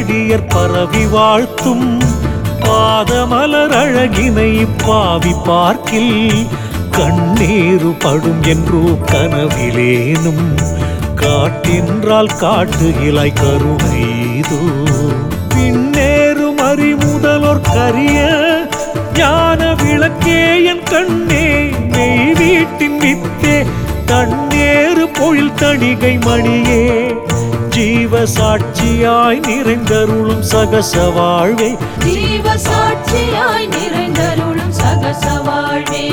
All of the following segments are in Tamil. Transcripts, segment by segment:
அடியர் பரவி வாழ்த்தும் பாதமலர் அழகினை பாவி பார்க்கில் கண்ணீரு படும் என்றோ கனவிலேனும் காட்டின்றால் காட்டுகிலாய் கருணைதோ பின்னேறும் அறிமுதலோர் கரிய ஞான விளக்கே என் கண்ணே மெய் வீட்டின் வித்தே தண்ணேறு பொழில் தணிகை மணியே ஜீவ சாட்சியாய் நிறைந்தருளும் சகச வாழ்வே ஜீவ சாட்சியாய் நிறைந்தருளும் சகச வாழ்வே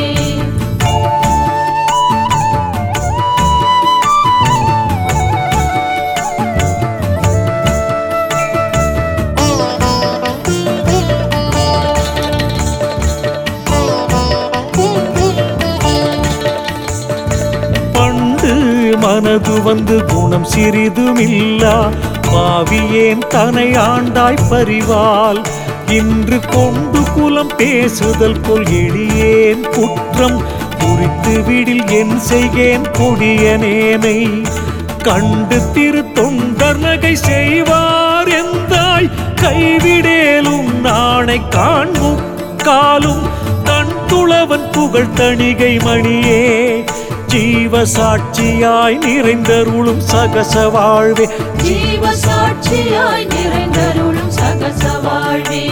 பண்டு மனது வந்து குணம் சிறிதுமில்லா பாவியேன் தனை ஆண்டாய் பரிவால் இன்று கொண்டு குலம் பேசுதல் போல் எளியேன் குற்றம் குறித்து விடில் என் செய்கேன் கொடியனேனை கண்டு திரு தொண்டர் நகை செய்வார் எந்தாய் கைவிடேலும் நாணை காண்பும் காலும் கண் துளவன் புகழ் தணிகை மணியே ஜீவ சாட்சியாய் நிறைந்தருளும் சகச வாழ்வே ஜீவ சாட்சியாய் நிறைந்தருளும் சகச வாழ்வே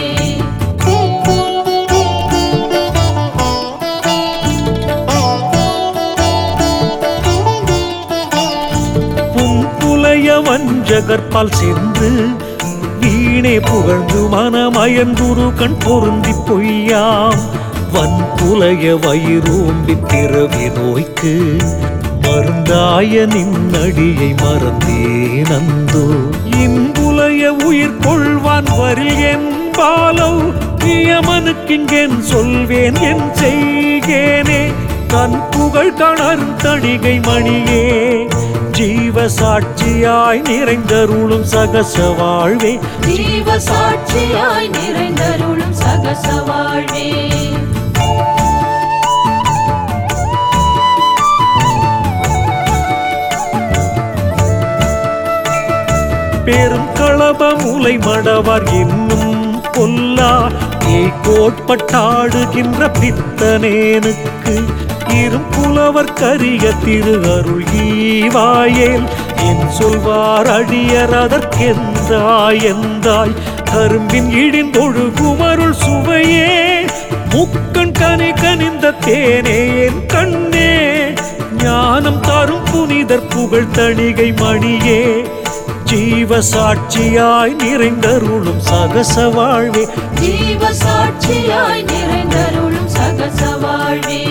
புன்புலைய வஞ்சகற்பால் சென்று வீணே புகழ்ந்து மனமயந்துரு கண் பொருந்தி பொய்யாம் வன்புலைய வயிறோம்பி பிறவி நோய்க்கு மருந்தாய நின்னடியை மறந்தேனந்தோ இன்புலைய உயிர் கொள்வான் வரில் என்பாலோ நியமனுக்கிங்கென் சொல்வேன் என் செய்கேனே தன் புகழ் கணர் தணிகை மணியே ஜீவ சாட்சியாய் நிறைந்தருளும் சகச வாழ்வே ஜீவ சாட்சியாய் நிறைந்தருளும் சகச வாழ்வே பெரும் களப முலை மடவார் என்னும் பொல்லா ஏ கோட்பட்டாடுகின்ற பித்தனேனுக்கு இரும் புலவர் கரிய திரு அருள் ஈவாயேல் என் சொல்வார் அடியர் அதற்கெந்தாய் எந்தாய் கரும்பின் இடிந்தொழுகும் அருள் சுவையே முக்கண் கனி கனிந்த தேனே என் கண்ணே ஞானம் தரும் புனிதர் புகழ் தணிகை மணியே ஜீவ சாட்சியாய் நிறைந்தருளும் சகச வாழ்வே ஜீவ சாட்சியாய் நிறைந்தருளும் சகச வாழ்வே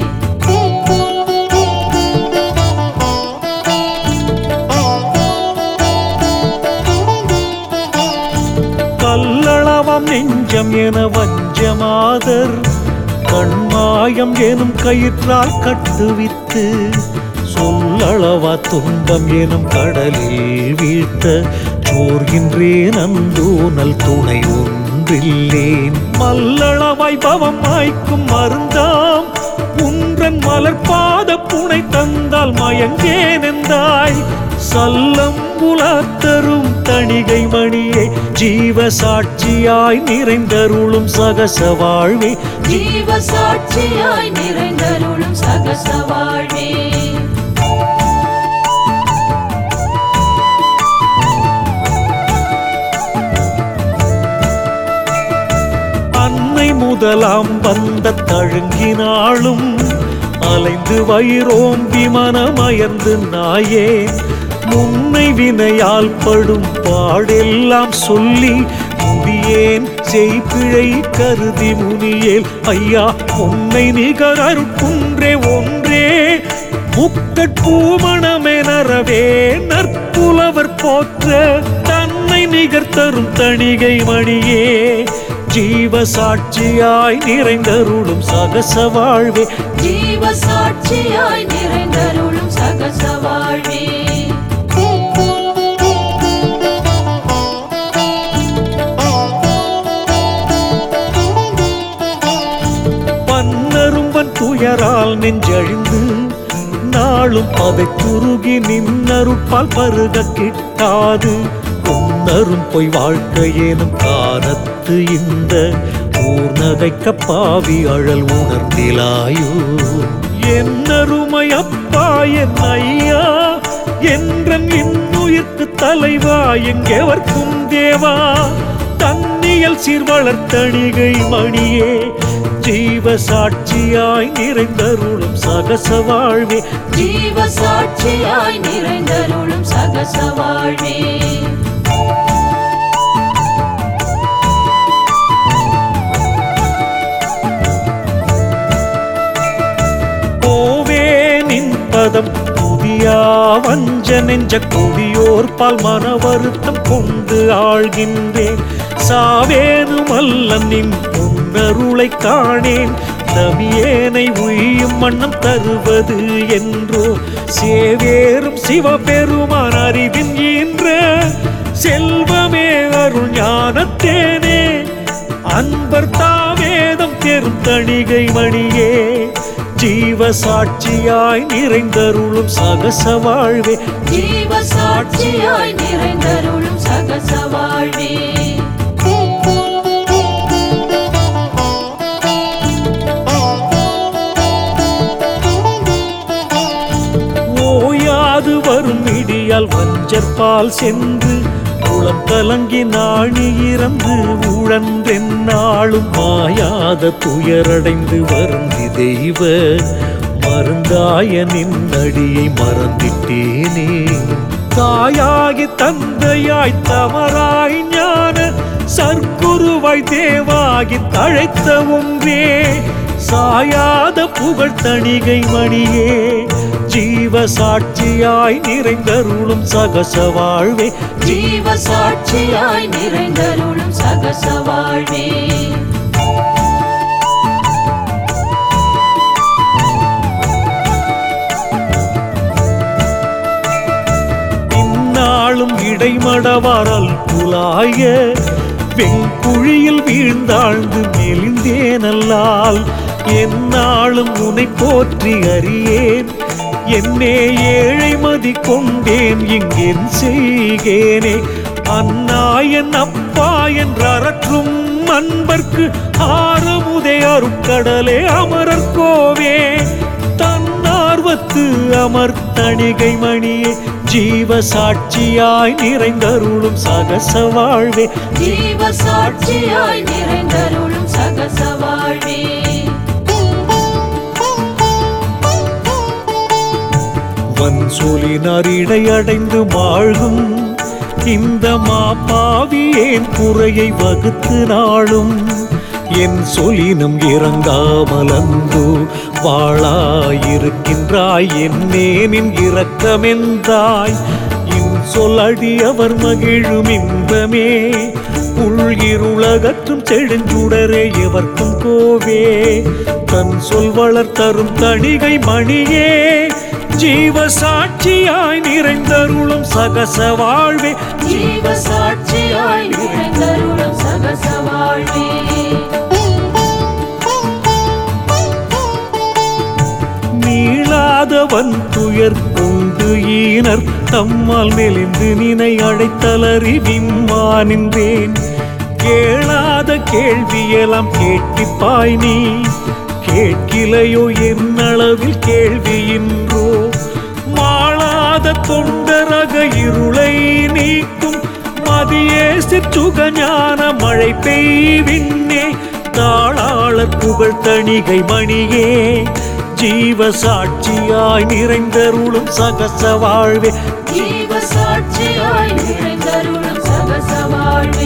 கல்லளவாம் நெஞ்சம் என வஞ்சமாதர் கண்மாயம் எனும் கயிற்றால் கட்டுவித்து சொல்லளவா துன்பம் எனும் கடலில் வீழ்த்த சோர்கின்றேன் அந்தோ நல் துணை ஒன்றில்லேன் மல்லளவாய் பவம் மாய்க்கும் மருந்தாம் உன்றன் மலர்பாத புனை தந்தால் மயங்கேன் எந்தாய் சல்லம் புலத்தரும் தணிகை மணியே ஜீவ சாட்சியாய் நிறைந்தருளும் சகச வாழ்வே ஜீவ சாட்சியாய் நிறைந்தருளும் சகச வாழ்வே அன்னை முதலாம் வந்த தழுங்கினாளும் அலைந்து வயிறோம்பி மனமயர்ந்து நாயே முன்னை வினையால் படும் பாடெல்லாம் சொல்லி முடியேன் செய்பிழை கருதி முனியேல் ஐயா உன்னை நிகர் அருட்குன்றே ஒன்றே முக்கட்பூமணமெனரவே நற்புலவர் போற்ற தன்னை நிகர் தரும் தணிகை மணியே ஜீவ சாட்சியாய் நிறைந்தருளும் சகச வாழ்வே ஜீவ சாட்சியாய் நிறைந்தருளும் சகச வாழ்வே பன்னரும்பன் துயரால் நெஞ்சழிந்து நாளும் அதை துருகி நின்னருட்பால் பருக கிட்டாது உன்னரும் பொய் வாழ்க்கையேனும் காலத்து இந்த ஊர் நகைக்க பாவி அழல் உணர்ந்திலாயோ என்னருமை அப்பா என் ஐயா என்றன் இன்னுயிர்க்கு தலைவா எங்கெவர்க்கும் தேவா தன்னியல் சீர்வளர்த்தணிகை மணியே ஜீவ சாட்சியாய் நிறைந்தருளும் சகச வாழ்வே ஜீவ சாட்சியாய் நிறைந்தருளும் சகச வாழ்வே போவே நின் பதம் புதியா வஞ்ச நெஞ்ச கொடியோர் பால் மன வருத்தம் கொண்டு ஆழ்கின்றேன் சாவேனும் அல்ல நின் பொன்னருளை காணேன் தமியேனை உய்யும் மன்னம் தருவது என்றோ சேவேறும் சிவபெருமான் அறிவின் ஈன்ற செல்வமே அருள் ஞானத்தேனே அன்பர் தாவேதம் பெரும் தணிகை மணியே ஜீவ சாட்சியாய் நிறைந்தருளும் சகச வாழ்வே ஜீவ சாட்சியாய் நிறைந்தருளும் சகச வாழ்வே ஓயாது வரும் இடியால் வஞ்சற்பால் சென்று குளம் கலங்கி நாணி இறந்து உழன்றென்னாளும் மாயாத துயரடைந்து வருந்தி தெய்வ மருந்தாய நின் அடியை மறந்திட்டேனே தாயாகி தந்தையாய் தமராய் ஞான சர்க்குருவாய் தேவாகி தழைத்த ஒன்றே சாயாத புகழ் தணிகை மணியே ஜீவ சாட்சியாய் நிறைந்தருளும் சகச வாழ்வே ஜீவ சாட்சியாய் நிறைந்தருளும் சகச வாழ்வே இந்நாளும் இடைமடவாரல் புலாய வெங்குழியில் வீழ்ந்தாழ்ந்து மெலிந்தேனல்லால் எந்நாளும் உனை போற்றி அறியேன் என்னே ஏழை மதி கொண்டேன் இங்கென் செய்கேனே அன்னாயன் அப்பா என்றறற்றும் அன்பர்க்கு ஆரமுதே அருட்கடலே அமரர் கோவே தன்னார்வத்து அமர் தணிகை மணியே ஜீவ சாட்சியாய் நிறைந்தருளும் சகச வாழ்வே ஜீவ சாட்சியாய் நிறைந்தருளும் சகச வாழ்வே வன் சொலினார் இடையடைந்து வாழ்கும் இந்த மாப்பாவியேன் குறையை வகுத்து நாளும் என் சொலினம் இறங்காமல் அந்தோ வாழாயிருக்கின்றாய் என்னே நின் இரக்கமென்றாய் இன் சொல்லடி அவர் மகிழும் இன்பமே உள்கிருளகற்றும் செழுஞ்சுடரே எவர்க்கும் கோவே தன் சொல் வளர்த்தரும் தணிகை மணியே ஜீவ சாட்சியாய் நிறைந்தருளும் சகச வாழ்வே ஜீவ சாட்சியாய் நிறைந்தருளும் சகச வாழ்வே மீளாதவன் துயர் கொண்டு ஈனர் தம்மால் மெலிந்து நினை அழைத்தலறி விம்மானின்றேன் கேளாத கேள்வியெல்லாம் கேட்பிப்பாய் நீ கேட்கிலையோ என்னளவில் கேள்வியின்றோ மாளாத தொண்டரக இருளை நீக்கும் மதியே சிற்றுக ஞான மழை பெய்வின்னே தாளாளர் புகழ் தணிகை மணியே ஜீவ சாட்சியாய் நிறைந்தருளும் சகச வாழ்வே ஜீவ சாட்சியாய் நிறைந்தருளும் சகச வாழ்வே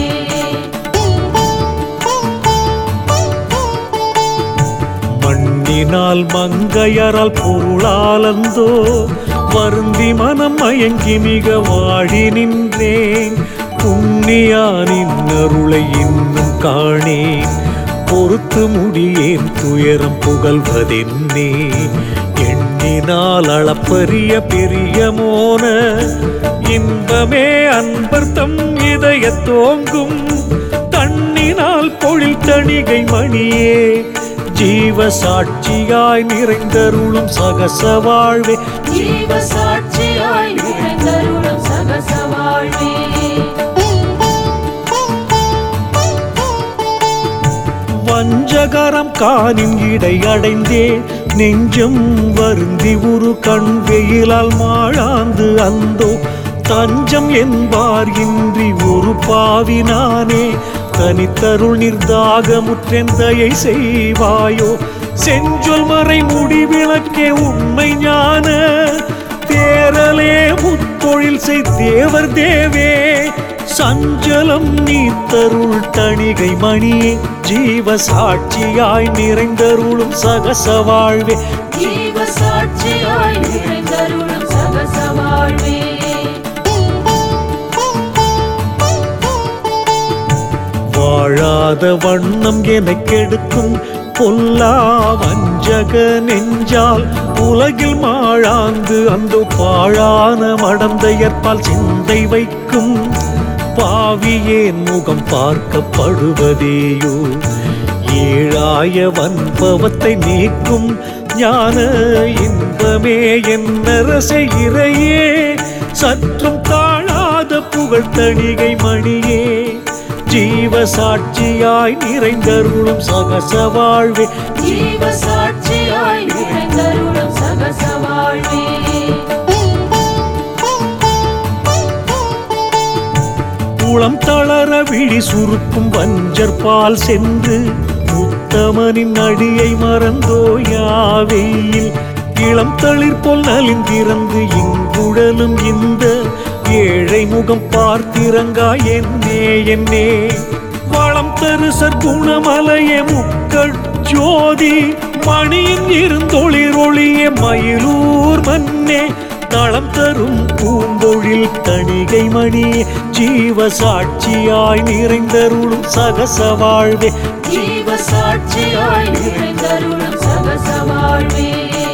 மண்ணினால் மங்கையரால் பொருளாலந்தோ வருந்தி மனம் மயங்கி மிக வாடி நின்றேன் புண்ணியானின் அருளை இன்னும் காணேன் பொறுத்து முடியேன் துயரம் புகழ்வதென்னே எண்ணினால் அளப்பரிய பெரிய மோன இன்பமே அன்பர் தம் இதய தோங்கும் தண்ணினால் பொழில் தணிகை மணியே ஜீவ சாட்சியாய் நிறைந்தருளும் சகச வாழ்வே ஜீவ சாட்சியாய் நிறைந்தருளும் சகச வாழ்வே அந்தகரம் காணின் இடை அடைந்தே நெஞ்சம் வருந்தி உரு கண் வெயிலால் மாழாந்து அந்தோ தஞ்சம் என்பார் இன்றி ஒரு பாவினானே தனித்தருள் நிர்தாகமுற்றென் தயை செய்வாயோ செஞ்சொல் மறை முடிவிளக்கே உண்மை ஞான தேரலே முத்தொழில் செய் தேவர் தேவே சஞ்சலம் நீத்தருள் தணிகை மணியே ஜீவ சாட்சியாய் நிறைந்தருளும் சகச வாழ்வே ஜீவ சாட்சியாய் நிறைந்தருளும் சகச வாழ்வே வாழாத வண்ணம் எனக் கெடுக்கும் பொல்லா வஞ்சக நெஞ்சால் உலகில் மாழாந்து அந்த பாழான மடந்தையற்பால் சிந்தை வைக்கும் பாவியேன் முகம் பார்க்கப்படுவதேயோ ஏழாய வன்பவத்தை நீக்கும் ஞான இன்பமே என்னரசை இறையே சற்றும் தாழாத புகழ் தணிகை மணியே ஜீவ சாட்சியாய் நிறைந்தருளும் சகச வாழ்வே ஜீவ சாட்சியாய் நிறைந்தருளும் சகச வாழ்வே குளம் தளர விழி சுருக்கும் வஞ்சர் பால் சென்று உத்தமனின் அடியை மறந்தோ யாவையில் இளம் தளிர் போல் நலிந்திறந்து இங்குழலும் இந்த ஏழை முகம் பார்த்திறங்கா என்னே என்னே வளம் தரு சற்குணமலைய முக்கள் ஜோதி மணியின் இருந்தொளிர் ஒளிய மயிலூர் மன்னே தளம் தரும் பூந்தொழில் தணிகை மணியே ஜீவ சாட்சியாய் நிறைந்தருளும் சகச வாழ்வே ஜீவ சாட்சியாய் நிறைந்தருளும் சகச வாழ்வே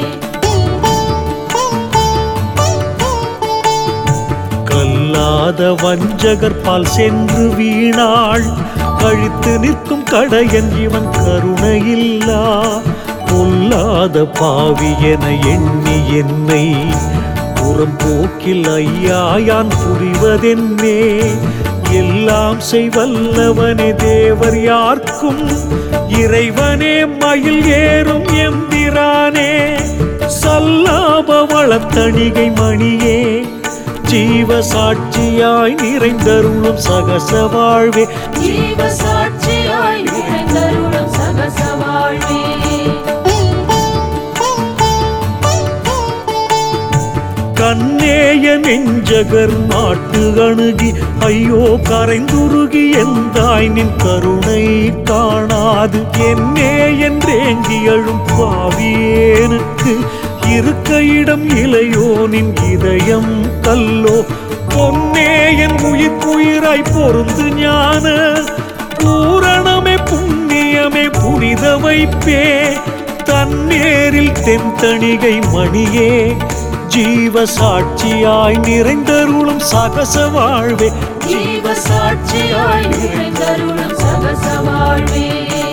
கல்லாத வஞ்சகர் பால் சென்று வீணாள் கழித்து நிற்கும் கடையன் இவன் கருணையில்லா பொல்லாத பாவி என எண்ணி என்னை புறம்போக்கில் ஐயாயான் புரிவதென்னே எல்லாம் செய்வல்லவனே தேவர் யார்க்கும் இறைவனே மயில் ஏறும் எம்பிரானே சல்லாப வளத்தணிகை மணியே ஜீவ சாட்சியாய் நிறைந்தருளும் சகச வாழ்வே ஜீவ சாட்சியாய் நிறைந்தருளும் சகச வாழ்வே கண்ணேய நெஞ்சகர் நாட்டு அணுகி ஐயோ கரைந்துருகி எந்தாய் நின் கருணை காணாது என்னே என்றேங்கி அழும் பாவியேனுக்கு இருக்க இடம் இலையோ நின் இதயம் கல்லோ பொன்னே என் உயிர்க்குயிராய் பொருந்து ஞான பூரணமே புண்ணியமே புனித வைப்பே தன்னேரில் தென்தணிகை மணியே ஜீவ சாட்சியாய் நிறைந்தருளும் சகச வாழ்வே ஜீவ சாட்சியாய் நிறைந்தருளும் சகச வாழ்வே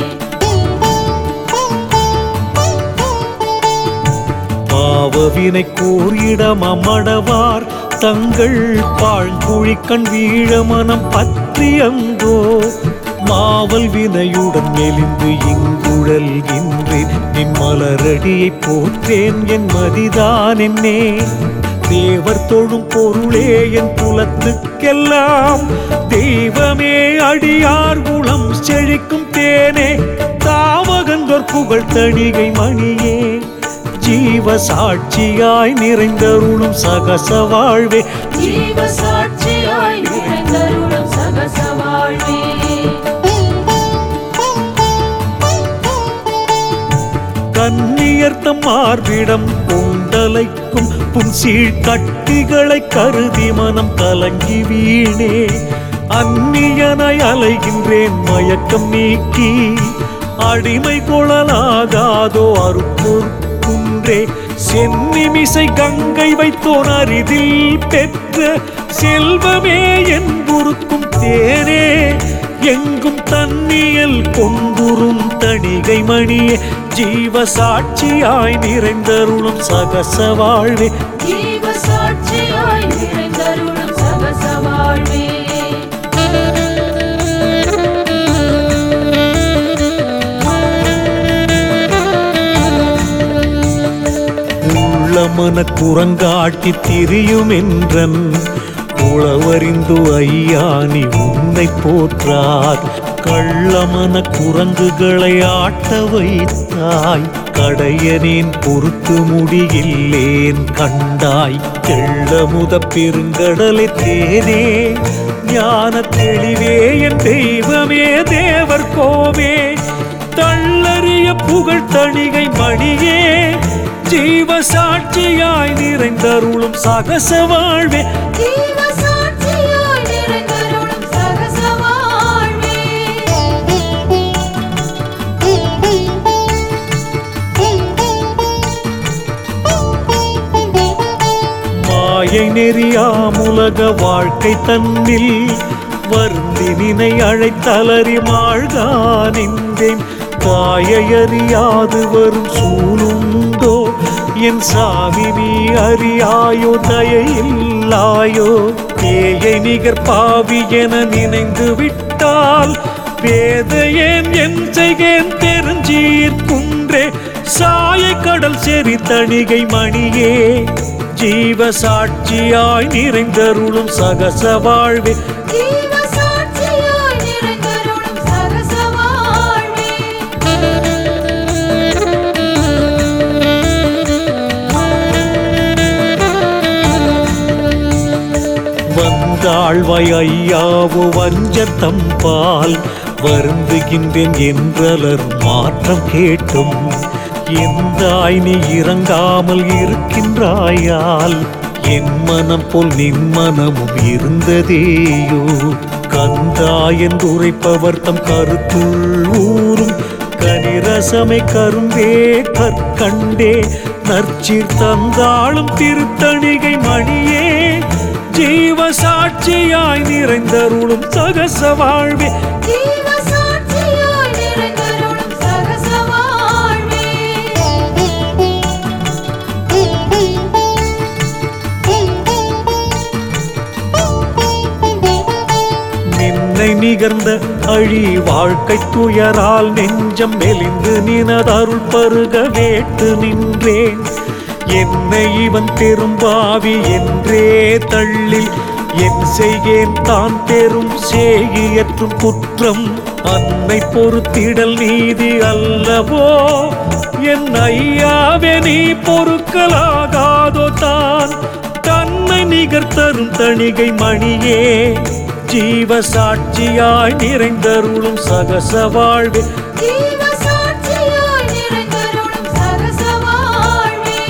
பாவவினை கூறிடம் அமடவார் தங்கள் பாழ்குழிக்கண் வீழ மனம் பற்றியந்தோ மாவல் வினையுடன் மெலிந்து இங்குழல்கின்றேன் நின் மலரடியை போற்றேன் என் மதிதான் என்னே தேவர் தொழும் பொருளே என் குலத்துக்கெல்லாம் தெய்வமே அடியார் குலம் செழிக்கும் தேனே தாவகந்தோர் புகழ் தணிகை மணியே ஜீவ சாட்சியாய் நிறைந்தருளும் சகச வாழ்வே ஜீவ சாட்சியாய் நிறைந்தருளும் சகச வாழ்வே கன்னியர்த்தம் மார்பிடம் பொண்டலைக்கும் புன்சீழ் கட்டிகளை கருதி மனம் கலங்கி வீணே அந்நியனாய் அலைகின்றேன் மயக்கம் நீக்கி அடிமை கொழலாகாதோ அருப்பொருக்குன்றே சென்னிமிசை கங்கை வைத்தோன் அரிதில் பெற்ற செல்வமே என்புருக்கும் தேனே எங்கும் தன்னியல் கொண்டுரும் தணிகை மணியே ஜீவ சாட்சியாய் நிறைந்தருளும் சகச வாழ்வே ஜீவ சாட்சியாய் நிறைந்தருளும் சகச வாழ்வே கள்ளமன குரங்காட்டி திரியும் என்றன் உளவறிந்து ஐயா நீ உன்னை போற்றார் கள்ளமன குரங்குகளை ஆட்ட வைத்தாய் கடையனேன் பொறுத்து முடியில்லேன் கண்டாய் தெள்ளமுத பெருங்கடலை தேனே ஞான தெளிவே என் தெய்வமே தேவர் கோவே தள்ளறிய புகழ் தணிகை மணியே ஜீவ சாட்சியாய் நிறைந்தருளும் சகச வாழ்வே ஜீவ சாட்சியாய் நிறைந்தருளும் சகச வாழ்வே. மாயை நெறியாமுலக வாழ்க்கை தன்னில் வருந்தி நினை அழைத்தலறி மாழ்கா நின்றேன் தாயை அறியாது வரும் சூழுண்டோ என் சாமி நீ அறியாயோ தயையில்லாயோ பேயை நிகர் பாவி என நினைந்து விட்டால் பேதையேன் என் செய்கேன் தெரிஞ்சீர் குன்றே சாய கடல் செறி தணிகை மணியே ஜீவ சாட்சியாய் நிறைந்தருளும் சகச வாழ்வே ஜீவ சாட்சியாய் நிறைந்தருளும் சகச வாழ்வே. வந்தாழ்வாய் ஐயாவோ வஞ்சத்தம் பால் வருந்துகின்றேன் என்றலர் மாற்றம் கேட்டும் எந்தாய் நீ இறங்காமல் இருக்கின்றாயால் என் மனம் போல் நின் மனமும் இருந்ததேயோ கந்தாய் என்று உரைப்பவர் தம் கருத்துள் ஊறும் கனிரசமை கரும்பே கற்கண்டே நற்சீர் தந்தாளும் திருத்தணிகை மணியே ஜீவ சாட்சியாய் நிறைந்தருளும் சகச வாழ்வே ஜீவ சாட்சியாய் நிறைந்தருளும் சகச வாழ்வே. நின்னை நிகர்ந்த அழி வாழ்க்கை துயரால் நெஞ்சம் மெலிந்து நினதருள் பருக வேட்டு நின்றேன் என்னை இவன் பெரும்பாவி என்றே தள்ளி என் செய்கேன் தான் பெரும் சேகியற்றும் குற்றம் அன்னை பொறுத்திடல் நீதி அல்லவோ என் ஐயாவே நீ பொறுக்கலாகாதோ தான் தன்னை நிகர் தரும் தணிகை மணியே ஜீவ சாட்சியாய் நிறைந்தருளும் சகச வாழ்வே ஜீவ சாட்சியாய் நிறைந்தருளும் சகச வாழ்வே.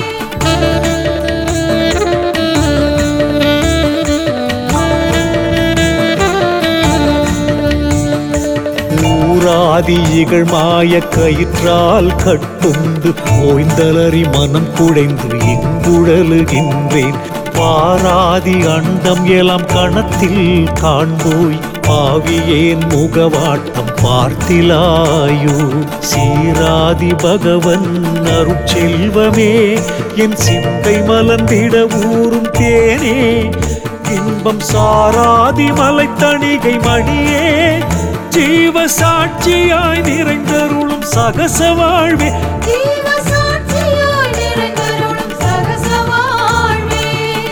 ஊராதி இகழ் மாய கயிற்றால் கட்டுண்டு ஓய்ந்தலறி மனம் குடைந்து இங்குழலுகின்றேன் பாராதி அண்டம் எல்லாம் கணத்தில் காண்போய் பாவியேன் முகவாட்டம் பார்த்திலாயோ சீராதி பகவன் அருட்செல்வமே என் சிந்தை மலர்ந்திட ஊறும் தேனே இன்பம் சாராதி மலை தணிகை மணியே ஜீவ சாட்சியாய் நிறைந்தருளும் சகச வாழ்வே ஜீவ சாட்சியாய் நிறைந்தருளும் சகச வாழ்வே.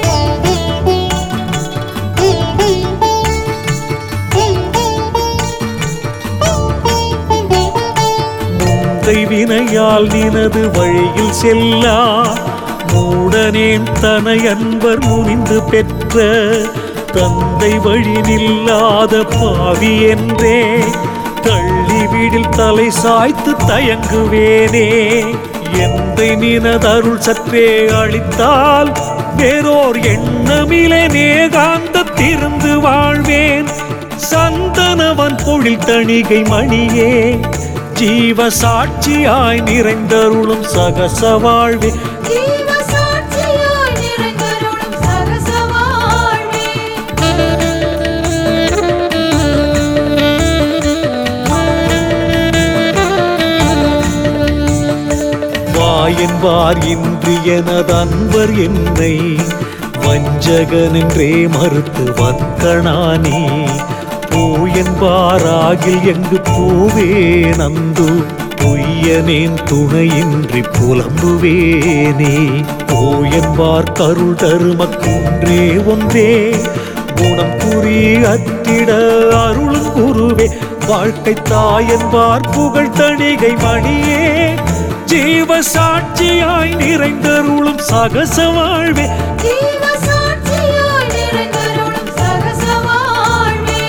முந்தை வினையால் நினது வழியில் செல்லா மூடனேன் தனை அன்பர் முனிந்து பெற்ற தந்தை வழி நில்லாத பாவி என்றே தள்ளிவிடில் தலை சாய்த்து தயங்குவேனே எந்தை நினதருள் சற்றே அளித்தால் வேறோர் எண்ணமிலே நேகாந்த திருந்து வாழ்வேன் சந்தனவன் பொழில் தணிகை மணியே ஜீவ சாட்சியாய் நிறைந்தருளும் சகச வாழ்வே ஜீவ சாட்சியாய் நிறைந்தருளும் சகச வாழ்வே. வாயன்பார் இன்று எனது அன்பர் என்னை வஞ்சகன் என்றே மறுத்து வக்கணானே போயன்பாராகில் எங்கு போவே நந்து பொய் ஐயனேன் துணையின்றி புலம்புவேனே ஓயன்பார் கருள் தரும குன்றே ஒன்றே குணம் புரி அத்திட அருளும் குருவே வாழ்க்கை தாயன்பார் புகழ் தணிகை மணியே ஜீவ சாட்சியாய் நிறைந்தருளும் சகச வாழ்வே ஜீவ சாட்சியாய் நிறைந்தருளும் சகச வாழ்வே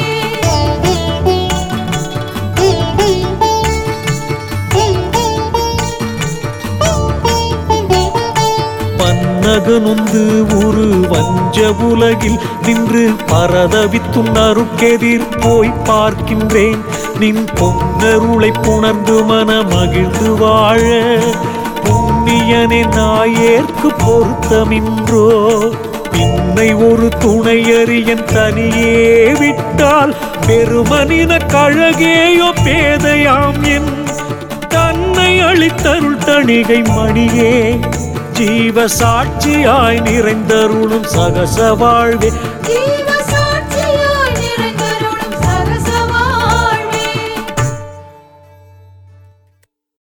பன்னகனுந்து ஒரு வஞ்ச உலகில் நின்று பரதவித்தும் அருட்கெதிர் போய் பார்க்கின்றேன் நின் பொன்னருளை புணர்ந்து மன மகிழ்ந்து வாழ புண்ணியனே நாயேற்கு பொருத்தமின்றோ பின்னை ஒரு துணையறியன் தனியே விட்டால் பெருமனின கழகேயோ பேதையாம் என் தன்னை அளித்தருள் தணிகை மணியே ஜீவ சாட்சியாய் நிறைந்தருளும் சகச வாழ்வே ஜீவ